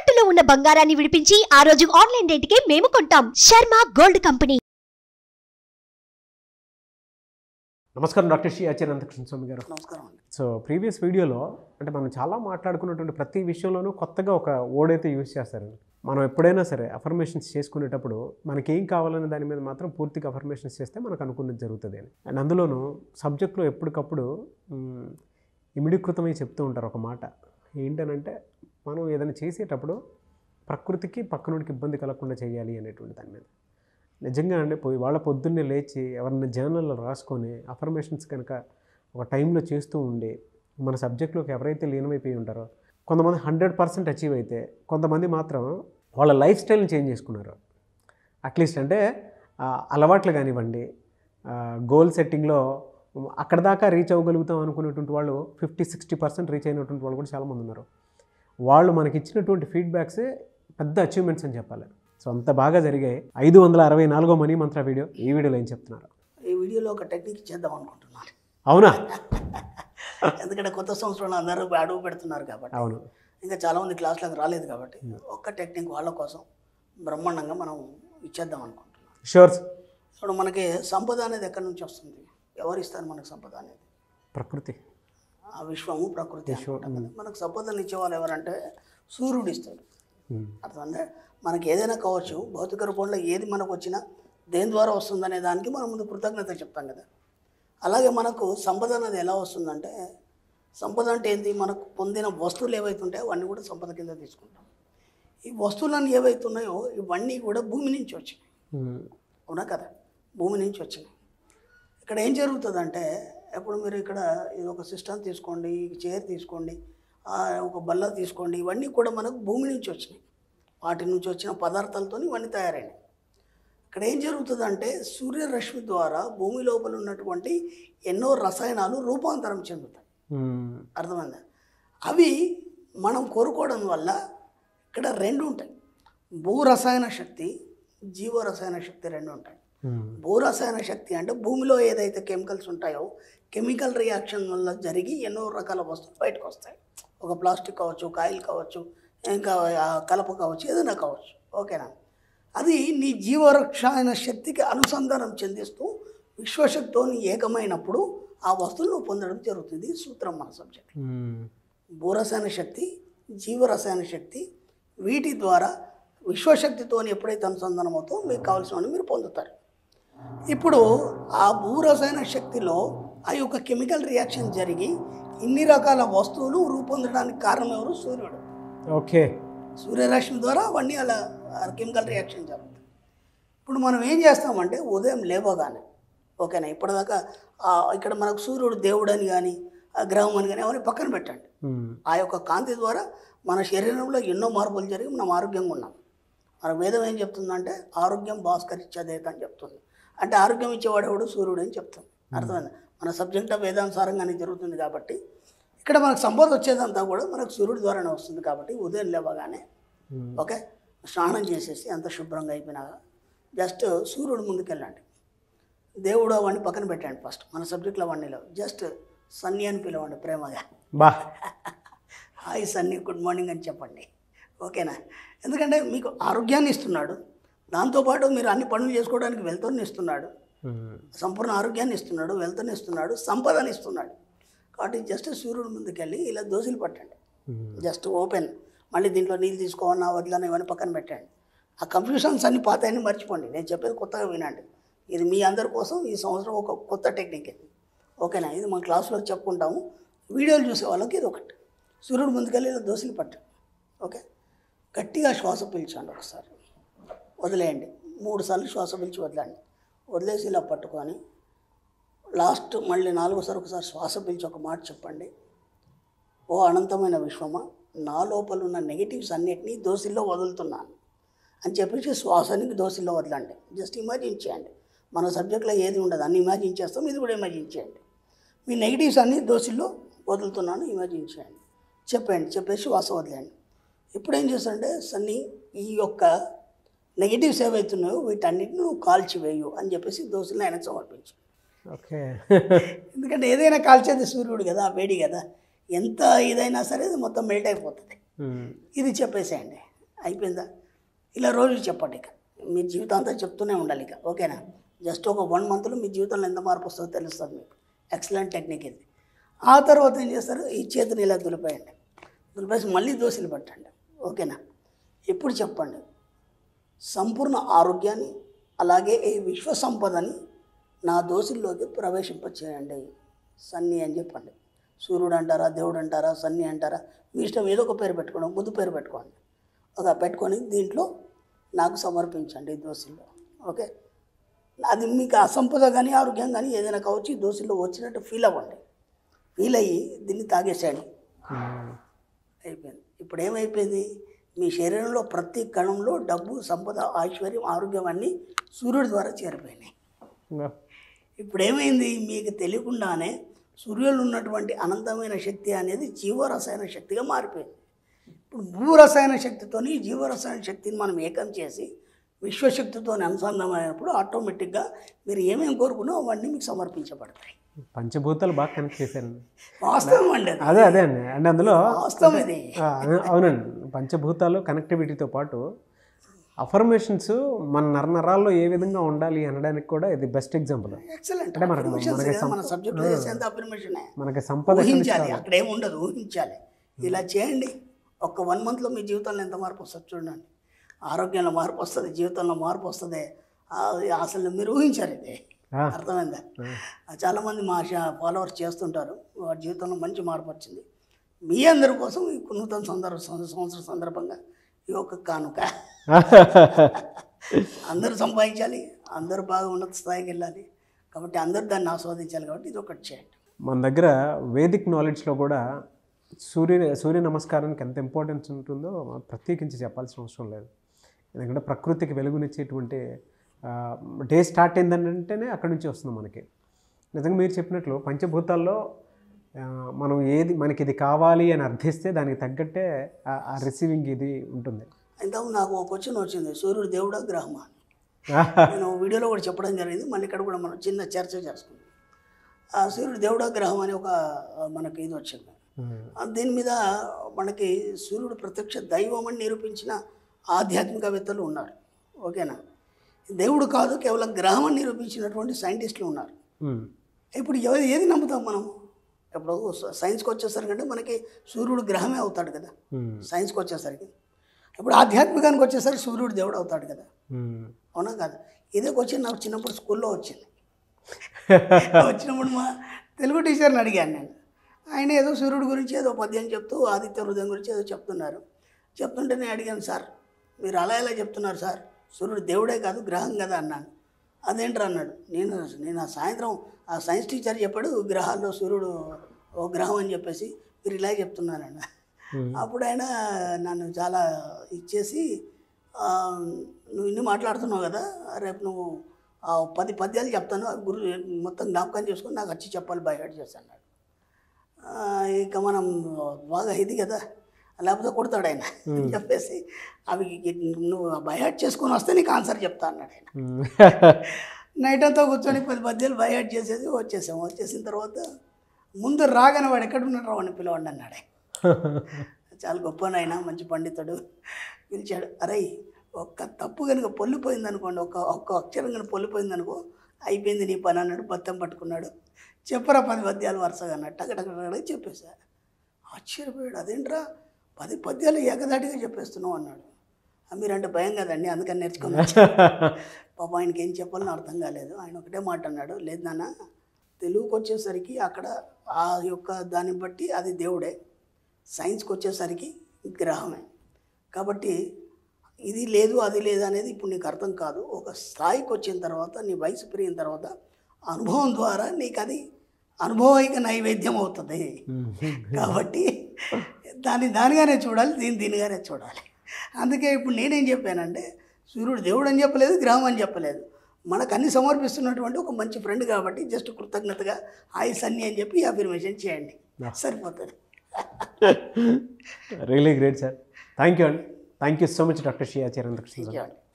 తాకట్టులో ఉన్న బంగారాన్ని విడిపించి ఆ రోజు ఆన్లైన్ రేటుకే మేము కొంటాం శర్మ గోల్డ్ కంపెనీ నమస్కారం డాక్టర్ శ్రీ ఆచార్య అనంతకృష్ణ స్వామి గారు నమస్కారం అండి సో ప్రీవియస్ వీడియోలో అంటే మనం చాలా మాట్లాడుకున్నటువంటి ప్రతి విషయంలోనూ కొత్తగా ఒక వర్డ్ అయితే యూజ్ చేస్తారు మనం ఎప్పుడైనా సరే అఫర్మేషన్స్ చేసుకునేటప్పుడు మనకి ఏం కావాలనే దాని మీద మాత్రం పూర్తిగా అఫర్మేషన్స్ చేస్తే మనకు అనుకున్నది జరుగుతుంది అని అండ్ అందులోనూ సబ్జెక్ట్లో ఎప్పటికప్పుడు మ్, ఇమిడీకృతమై చెప్తూ ఉంటారు ఒక మాట ఏంటనంటే మనం ఏదైనా చేసేటప్పుడు ప్రకృతికి పక్కనుడికి ఇబ్బంది కలగకుండా చేయాలి అనేటువంటి దాని మీద నిజంగా అండి పోయి వాళ్ళ పొద్దున్నే లేచి ఎవరిని జర్నల్లో రాసుకొని అఫర్మేషన్స్ కనుక ఒక టైంలో చేస్తూ ఉండి మన సబ్జెక్ట్లోకి ఎవరైతే లీనమైపోయి ఉంటారో కొంతమంది హండ్రెడ్ పర్సెంట్ అచీవ్ అయితే కొంతమంది మాత్రం వాళ్ళ లైఫ్ స్టైల్ని చేంజ్ చేసుకున్నారు అట్లీస్ట్ అంటే ఆ, అలవాట్లు కానివ్వండి గోల్ సెట్టింగ్లో అక్కడ దాకా రీచ్ అవ్వగలుగుతాం అనుకునేటువంటి వాళ్ళు ఫిఫ్టీ సిక్స్టీ పర్సెంట్ రీచ్ అయినటువంటి వాళ్ళు కూడా చాలామంది ఉన్నారు వాళ్ళు మనకి ఇచ్చినటువంటి ఫీడ్బ్యాక్సే పెద్ద అచీవ్మెంట్స్ అని చెప్పాలి సో అంత బాగా జరిగాయి ఐదు వందల అరవై నాలుగో మనీ మంత్ర వీడియో ఈ వీడియోలో ఏం చెప్తున్నారు ఈ వీడియోలో ఒక టెక్నిక్ చేద్దాం అనుకుంటున్నాను అవునా ఎందుకంటే కొత్త సంవత్సరంలో అందరూ అడుగు పెడుతున్నారు కాబట్టి అవును ఇంకా చాలామంది క్లాసులకు రాలేదు కాబట్టి ఒక్క టెక్నిక్ వాళ్ళ కోసం బ్రహ్మాండంగా మనం ఇచ్చేద్దాం అనుకుంటున్నాం షూర్ ఇప్పుడు మనకి సంపద అనేది ఎక్కడి నుంచి వస్తుంది ఎవరు ఇస్తారు మనకు సంపద అనేది ప్రకృతి ఆ విశ్వము ప్రకృతి అనుకుంటాం కదా. మనకు సంపదలు ఇచ్చేవాళ్ళు ఎవరంటే సూర్యుడు ఇస్తాడు ఉమ్. అర్థమంటే మనకి ఏదైనా కావచ్చు భౌతిక రూపంలో ఏది మనకు వచ్చినా దేని ద్వారా వస్తుందనే దానికి మనం ముందు కృతజ్ఞత చెప్తాం కదా అలాగే మనకు సంపద అనేది ఎలా వస్తుందంటే సంపద అంటే ఏంటి మనకు పొందిన వస్తువులు ఏవైతే ఉంటాయో అవన్నీ కూడా సంపద కింద తీసుకుంటాం ఈ వస్తువులన్నీ ఏవైతే ఉన్నాయో ఇవన్నీ కూడా భూమి నుంచి వచ్చినాయి ఉమ్. అవునా కదా భూమి నుంచి వచ్చినాయి ఇక్కడ ఏం జరుగుతుందంటే ఇప్పుడు మీరు ఇక్కడ ఇది ఒక సిస్టమ్ తీసుకోండి ఈ చైర్ తీసుకోండి ఆ, ఒక బల్ల తీసుకోండి ఇవన్నీ కూడా మనకు భూమి నుంచి వచ్చినాయి వాటి నుంచి వచ్చిన పదార్థాలతో ఇవన్నీ తయారైనాయి ఇక్కడ ఏం జరుగుతుందంటే సూర్యరశ్మి ద్వారా భూమి లోపల ఉన్నటువంటి ఎన్నో రసాయనాలు రూపాంతరం చెందుతాయి ఉమ్. అర్థమైందా అవి మనం కోరుకోవడం వల్ల ఇక్కడ రెండు ఉంటాయి భూరసాయన శక్తి జీవరసాయన శక్తి రెండు ఉంటాయి ఉమ్. భూరసాయన శక్తి అంటే భూమిలో ఏదైతే కెమికల్స్ ఉంటాయో కెమికల్ రియాక్షన్ వల్ల జరిగి ఎన్నో రకాల వస్తువులు బయటకు వస్తాయి ఒక ప్లాస్టిక్ కావచ్చు కాయిల్ కావచ్చు ఇంకా ఆ కలప కావచ్చు ఏదైనా కావచ్చు ఓకేనా అది నీ జీవరక్షాయన శక్తికి అనుసంధానం చెందిస్తూ విశ్వశక్తితో ఏకమైనప్పుడు ఆ వస్తువులను పొందడం జరుగుతుంది ఇది సూత్రం మన సబ్జెక్ట్ ఉమ్. భూరసాయన శక్తి జీవరసాయన శక్తి వీటి ద్వారా విశ్వశక్తితో ఎప్పుడైతే అనుసంధానం అవుతుందో మీకు కావాల్సినవన్నీ మీరు పొందుతారు ఇప్పుడు ఆ భూరసాయన శక్తిలో ఆ యొక్క కెమికల్ రియాక్షన్ జరిగి ఇన్ని రకాల వస్తువులు రూపొందడానికి కారణం ఎవరు సూర్యుడు ఓకే సూర్యరశ్మి ద్వారా అవన్నీ అలా కెమికల్ రియాక్షన్ జరుగుతుంది ఇప్పుడు మనం ఏం చేస్తామంటే ఉదయం లేవగానే ఓకేనా ఇప్పటిదాకా ఆ, ఇక్కడ మనకు సూర్యుడు దేవుడు అని కానీ గ్రహం అని కానీ అవన్నీ పక్కన పెట్టండి ఉమ్. ఆ యొక్క కాంతి ద్వారా మన శరీరంలో ఎన్నో మార్పులు జరిగి మనం ఆరోగ్యంగా ఉన్నాం మన వేదం ఏం చెప్తుందంటే ఆరోగ్యం భాస్కరిచ్చేదేత అని చెప్తుంది అంటే ఆరోగ్యం ఇచ్చేవాడు ఎవడు సూర్యుడు అని చెప్తుంది అర్థమైంది మన సబ్జెక్ట్ వేదానుసారంగానే జరుగుతుంది కాబట్టి ఇక్కడ మనకు సంపద వచ్చేదంతా కూడా మనకు సూర్యుడి ద్వారానే వస్తుంది కాబట్టి ఉదయం లేవగానే ఉమ్. ఓకే స్నానం చేసేసి అంత శుభ్రంగా అయిపోయినాక జస్ట్ సూర్యుడు ముందుకెళ్ళండి దేవుడు అవన్నీ పక్కన పెట్టండి ఫస్ట్ మన సబ్జెక్ట్లో అవన్నీ లేవు జస్ట్ సన్నీ అని పిలవండి ప్రేమగా బా హాయ్ సన్నీ గుడ్ మార్నింగ్ అని చెప్పండి ఓకేనా ఎందుకంటే మీకు ఆరోగ్యాన్ని ఇస్తున్నాడు దాంతోపాటు మీరు అన్ని పనులు చేసుకోవడానికి వెళ్తూనే ఇస్తున్నాడు ఉమ్. సంపూర్ణ ఆరోగ్యాన్ని ఇస్తున్నాడు వెళ్తూనే ఇస్తున్నాడు సంపదని ఇస్తున్నాడు కాబట్టి జస్ట్ సూర్యుడు ముందుకెళ్ళి ఇలా దోశలు పట్టండి ఉమ్. జస్ట్ ఓపెన్ మళ్ళీ దీంట్లో నీళ్ళు తీసుకోవన్నా వదిలేనా ఇవన్నీ పక్కన పెట్టండి ఆ కన్ఫ్యూషన్స్ అన్ని పాతాయని మర్చిపోండి నేను చెప్పేది కొత్తగా వినండి ఇది మీ అందరి కోసం ఈ సంవత్సరం ఒక కొత్త టెక్నిక్ ఇది ఓకేనా ఇది మన క్లాస్లో చెప్పుకుంటాము వీడియోలు చూసే వాళ్ళకి ఇది ఒకటి సూర్యుడు ముందుకెళ్ళి ఇలా దోశలు పట్టండి ఓకే గట్టిగా శ్వాస పీల్చండి ఒకసారి వదిలేయండి మూడు సార్లు శ్వాస పీల్చి వదలండి వదిలేసి ఇలా పట్టుకొని లాస్ట్ మళ్ళీ నాలుగోసారి ఒకసారి శ్వాస పీల్చి ఒక మాట చెప్పండి ఓ అనంతమైన విశ్వమా నా లోపల ఉన్న నెగిటివ్స్ అన్నిటినీ దోశల్లో వదులుతున్నాను అని చెప్పేసి శ్వాసానికి దోశల్లో వదలండి జస్ట్ ఇమాజిన్ చేయండి మన సబ్జెక్ట్లో ఏది ఉండదు అన్ని ఇమాజిన్ చేస్తాం ఇది కూడా ఇమాజిన్ చేయండి మీ నెగిటివ్స్ అన్ని దోశల్లో వదులుతున్నాను ఇమాజిన్ చేయండి చెప్పండి చెప్పేసి శ్వాస వదిలేయండి ఇప్పుడు ఏం చేస్తాడంటే సన్నీ ఈ యొక్క నెగిటివ్స్ ఏవైతున్నాయో వీటన్నిటిని నువ్వు కాల్చివేయు అని చెప్పేసి దోశలను ఆయనకు సమర్పించు ఓకే ఎందుకంటే ఏదైనా కాల్చేది సూర్యుడు కదా వేడి కదా ఎంత ఇదైనా సరే అది మొత్తం మెల్ట్ అయిపోతుంది ఉమ్. ఇది చెప్పేసేయండి అయిపోయిందా ఇలా రోజు చెప్పండి ఇక మీ జీవితం అంతా చెప్తూనే ఉండాలి ఇక ఓకేనా జస్ట్ ఒక వన్ మంత్లో మీ జీవితంలో ఎంత మార్పు వస్తుందో తెలుస్తుంది మీకు ఎక్సలెంట్ టెక్నిక్ ఇది ఆ తర్వాత ఏం చేస్తారు ఈ చేతిని ఇలా దులిపేయండి దులిపేసి మళ్ళీ దోశలు పెట్టండి ఓకేనా ఇప్పుడు చెప్పండి సంపూర్ణ ఆరోగ్యాన్ని అలాగే ఈ విశ్వ సంపదని నా దోశల్లోకి ప్రవేశింపచేయండి సన్ని అని చెప్పండి సూర్యుడు అంటారా దేవుడు అంటారా సన్ని అంటారా మీ ఇష్టం ఏదో ఒక పేరు పెట్టుకోండి ముద్దు పేరు పెట్టుకోండి ఒక పెట్టుకొని దీంట్లో నాకు సమర్పించండి ఈ దోశల్లో ఓకే అది మీకు అసంపద కానీ ఆరోగ్యం కానీ ఏదైనా కావచ్చు ఈ దోశల్లో వచ్చినట్టు ఫీల్ అవ్వండి ఫీల్ అయ్యి దీన్ని తాగేసేయండి అయిపోయింది ఇప్పుడు ఏమైపోయింది మీ శరీరంలో ప్రతి కణంలో డబ్బు సంపద ఐశ్వర్యం ఆరోగ్యం అన్నీ సూర్యుడి ద్వారా చేరిపోయినాయి ఇప్పుడు ఏమైంది మీకు తెలియకుండానే సూర్యులు ఉన్నటువంటి అనంతమైన శక్తి అనేది జీవరసాయన శక్తిగా మారిపోయింది ఇప్పుడు భూరసాయన శక్తితోని జీవరసాయన శక్తిని మనం ఏకం చేసి విశ్వశక్తితో అనుసంధానమైనప్పుడు ఆటోమేటిక్గా మీరు ఏమేమి కోరుకున్నా అవన్నీ మీకు సమర్పించబడతాయి పంచభూతాలు బాగా కనెక్ట్ చేశాను వాస్తవం అండి అది. అదే అదే అండి అంటే అందులో వాస్తవం ఇది ఆ, అవునండి పంచభూతాలు కనెక్టివిటీతో పాటు అఫర్మేషన్స్ మన నరనరాల్లో ఏ విధంగా ఉండాలి అనడానికి కూడా ఇది బెస్ట్ ఎగ్జాంపుల్ ఎక్సలెంట్ అంటే మనకు- అఫర్మేషన్స్ మనకి కదా మన సబ్జెక్ట్ చేసేంత అఫర్మేషనే మనకి సంపద ఊహించాలి అక్కడ ఏమి ఉండదు ఊహించాలి ఇలా చేయండి ఒక్క వన్ మంత్లో మీ జీవితంలో ఎంత మార్పు వస్తుంది చూడండి ఆరోగ్యంలో మార్పు వస్తుంది జీవితంలో మార్పు వస్తుంది ఆ, అసలు మీరు ఊహించారు ఇది ఆ. అర్థమైందా చాలామంది మా ఫాలోవర్స్ చేస్తుంటారు వారి జీవితంలో మంచి మార్పు వచ్చింది మీ అందరి కోసం ఈ నూతన సందర్భ సంవత్సరం సందర్భంగా ఈ యొక్క కానుక అందరూ సంపాదించాలి అందరూ బాగా ఉన్నత స్థాయికి వెళ్ళాలి కాబట్టి అందరూ దాన్ని ఆస్వాదించాలి కాబట్టి ఇది ఒకటి చేయండి మన దగ్గర వేదిక్ నాలెడ్జ్లో కూడా సూర్య సూర్య నమస్కారానికి ఎంత ఇంపార్టెన్స్ ఉంటుందో మనం ప్రత్యేకించి చెప్పాల్సిన అవసరం లేదు ఎందుకంటే ప్రకృతికి వెలుగునిచ్చేటువంటి డే స్టార్ట్ అయిందంటేనే అక్కడి నుంచి వస్తుంది మనకి నిజంగా మీరు చెప్పినట్లు పంచభూతాల్లో ఆ, మనం ఏది మనకి ఇది కావాలి అని అర్థిస్తే దానికి తగ్గట్టే ఆ- ఆ రిసీవింగ్ ఇది ఉంటుంది ఇంతకు నాకు ఒక క్వశ్చన్ వచ్చింది సూర్యుడు దేవుడా గ్రహమా అని. నేను వీడియోలో కూడా చెప్పడం జరిగింది మళ్ళీ ఇక్కడ కూడా మనం చిన్న చర్చ చేసుకుందాం ఆ సూర్యుడు దేవుడా గ్రహం అని ఒక ఆ, మనకి ఇది వచ్చింది ఆ, దీని మీద మనకి సూర్యుడు ప్రత్యక్ష దైవం అని నిరూపించిన ఆధ్యాత్మికవేత్తలు ఉన్నారు ఓకేనా దేవుడు కాదు కేవలం గ్రహం అని నిరూపించినటువంటి సైంటిస్టులు ఉన్నారు ఉమ్. ఇప్పుడు ఏది ఏది నమ్ముతాం మనం ఇప్పుడు సైన్స్కి వచ్చేసరికి అంటే మనకి సూర్యుడు గ్రహమే అవుతాడు కదా ఉమ్. సైన్స్కి వచ్చేసరికి ఇప్పుడు ఆధ్యాత్మికానికి వచ్చేసరికి సూర్యుడు దేవుడు అవుతాడు కదా ఉమ్. అవునా కాదు ఇదే క్వశ్చన్ నాకు చిన్నప్పుడు స్కూల్లో వచ్చింది వచ్చినప్పుడు మా తెలుగు టీచర్ని అడిగాను నేను ఆయన ఏదో సూర్యుడు గురించి ఏదో పద్యం చెప్తూ ఆదిత్య హృదయం గురించి ఏదో చెప్తున్నారు చెప్తుంటే నేను అడిగాను సార్ మీరు అలా ఎలా చెప్తున్నారు సార్ సూర్యుడు దేవుడే కాదు గ్రహం కదా అన్నాను అదేంటారు అన్నాడు నేను నేను ఆ సాయంత్రం ఆ సైన్స్ టీచర్ చెప్పాడు గ్రహాల్లో సూర్యుడు ఓ గ్రహం అని చెప్పేసి మీరు ఇలా చెప్తున్నారన్న అప్పుడు ఆయన నన్ను చాలా ఇచ్చేసి ఆ, నువ్వు ఇన్ని మాట్లాడుతున్నావు కదా రేపు నువ్వు ఆ పది పద్యాలు చెప్తాను అవి గురు మొత్తం జ్ఞాపకం చేసుకొని నాకు వచ్చి చెప్పాలి బయట చేస్తాను ఆ, ఇక మనం బాగా ఇది కదా లేకపోతే కొడతాడు ఆయన అని చెప్పేసి అవి నువ్వు బయట చేసుకొని వస్తే నీకు ఆన్సర్ చెప్తా అన్నాడు ఆయన ఉమ్. నైట్ అంతా కూర్చొని పది పద్యాలు బయట చేసేసి వచ్చేసాం వచ్చేసిన తర్వాత ముందు రాగానే వాడు ఎక్కడ ఉన్నాడు వాడిని పిలవండి అన్నాడు ఆయన. చాలా గొప్ప నాయన మంచి పండితుడు పిలిచాడు అరే ఒక్క తప్పు కనుక పొల్లిపోయింది అనుకోండి ఒక్క ఒక్క అక్షరం కనుక పొల్లిపోయింది అనుకో అయిపోయింది నీ పని అన్నాడు బత్తం పట్టుకున్నాడు చెప్పరా పది పద్యాలు వరుసగా అన్నాడు టకటక చెప్పేశా ఆశ్చర్యపోయాడు అదేంట్రా పది పద్యాలు ఏకదాటిగా చెప్పేస్తున్నావు అన్నాడు "ఆ, మీరంటే భయం కదండి అందుకని నేర్చుకున్నా పాప ఆయనకి ఏం చెప్పాలని అర్థం కాలేదు ఆయన ఒకటే మాట అన్నాడు లేదు నాన్న తెలుగుకి వచ్చేసరికి అక్కడ ఆ యొక్క దాన్ని బట్టి అది దేవుడే సైన్స్కి వచ్చేసరికి గ్రహమే కాబట్టి ఇది లేదు అది లేదు అనేది ఇప్పుడు నీకు అర్థం కాదు ఒక స్థాయికి వచ్చిన తర్వాత నీ వయసు పెరిగిన తర్వాత అనుభవం ద్వారా నీకు అది అనుభవైక నైవేద్యం అవుతుంది కాబట్టి దాన్ని దానిగానే చూడాలి దీన్ని దీనిగానే చూడాలి అందుకే ఇప్పుడు నేనేం చెప్పానంటే సూర్యుడు దేవుడు అని చెప్పలేదు గ్రహం అని చెప్పలేదు మనకు అన్ని సమర్పిస్తున్నటువంటి ఒక మంచి ఫ్రెండ్ కాబట్టి జస్ట్ కృతజ్ఞతగా ఆయుస్ అన్ని అని చెప్పి అఫర్మేషన్ చేయండి సరిపోతుంది really great sir thank you అండి thank you so much doctor షియా చరణ్ కృష్ణ చేయండి